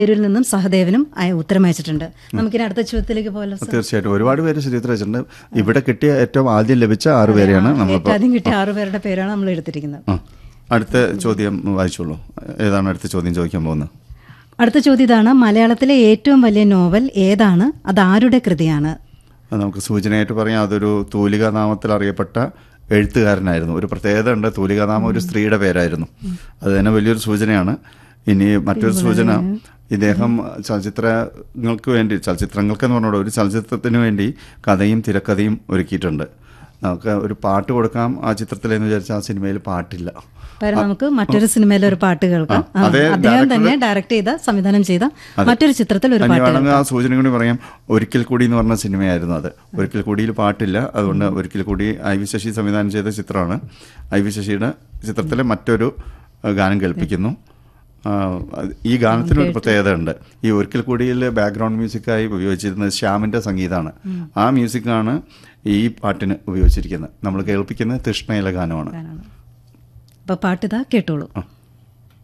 പേരിൽ നിന്നും സഹദേവനും അയ- ഉത്തരം അയച്ചിട്ടുണ്ട് നമുക്കിനി അടുത്ത ചോദ്യത്തിലേക്ക് പോകാലോ സർ? തീർച്ചയായിട്ടും ഒരുപാട് പേര് ശ്രീധർ വെച്ചിട്ടുണ്ട് ഇവിടെ കിട്ടിയ ഏറ്റവും ആദ്യം ലഭിച്ച ആറ് പേരെയാണ് ഏറ്റവും നമ്മളിപ്പോൾ ആദ്യം കിട്ടിയ ആറു പേരുടെ പേരാണ് നമ്മൾ എടുത്തിരിക്കുന്നത് ആ. അടുത്ത ചോദ്യം വായിച്ചോളൂ ഏതാണ് അടുത്ത ചോദ്യം ചോദിക്കാൻ പോകുന്നത് അടുത്ത ചോദ്യം ഇതാണ് മലയാളത്തിലെ ഏറ്റവും വലിയ നോവൽ ഏതാണ് അത് ആരുടെ കൃതിയാണ് അത് നമുക്ക് സൂചനയായിട്ട് പറയാം അതൊരു തൂലികാ നാമത്തിൽ അറിയപ്പെട്ട എഴുത്തുകാരനായിരുന്നു ഒരു പ്രത്യേകത ഉണ്ട് തൂലികാനാമം ഒരു സ്ത്രീയുടെ പേരായിരുന്നു അത് തന്നെ വലിയൊരു സൂചനയാണ് ഇനി മറ്റൊരു സൂചന ഇദ്ദേഹം ചലച്ചിത്രങ്ങൾക്ക് വേണ്ടി ചലച്ചിത്രങ്ങൾക്ക് എന്ന് പറഞ്ഞോളൂ ഒരു ചലച്ചിത്രത്തിന് വേണ്ടി കഥയും തിരക്കഥയും ഒരുക്കിയിട്ടുണ്ട് നമുക്ക് ഒരു പാട്ട് കൊടുക്കാം ആ ചിത്രത്തിലെന്ന് വിചാരിച്ചാൽ ആ സിനിമയിൽ പാട്ടില്ല പകരം നമുക്ക് മറ്റൊരു സിനിമയിൽ ഒരു പാട്ട് കേൾക്കാം ആ, അതേ ആ, അദ്ദേഹം തന്നെ ഡയറക്ട് ചെയ്ത സംവിധാനം ചെയ്ത മറ്റൊരു ചിത്രത്തിൽ ഒരു ഇനി പാട്ട് വേണമെങ്കിൽ ആ സൂചന കൂടി പറയാം ഒരിക്കൽ കൂടി എന്ന് പറഞ്ഞ സിനിമയായിരുന്നു അത് ഒരിക്കൽ കൂടിയിൽ പാട്ടില്ല അതുകൊണ്ട് ഒരിക്കൽ കൂടി ഐ വി ശശി സംവിധാനം ചെയ്ത ചിത്രമാണ് ഐ വി ശശിയുടെ ചിത്രത്തിലെ മറ്റൊരു ആ, ഗാനം കേൾപ്പിക്കുന്നു ആ, അത് ഈ ഗാനത്തിന് ഒരു പ്രത്യേകത ഉണ്ട് ഈ ഒരിക്കൽ കൂടിയിൽ ബാക്ക്ഗ്രൗണ്ട് മ്യൂസിക്കായി ഉപയോഗിച്ചിരുന്നത് ശ്യാമിന്റെ സംഗീതമാണ് ആ മ്യൂസിക്കാണ് ഈ പാട്ടിന് ഉപയോഗിച്ചിരിക്കുന്നത് നമ്മൾ കേൾപ്പിക്കുന്നത് തൃഷ്ണയിലെ ഗാനമാണ് അപ്പൊ പാട്ട് ഇതാ കേട്ടോളൂ ആ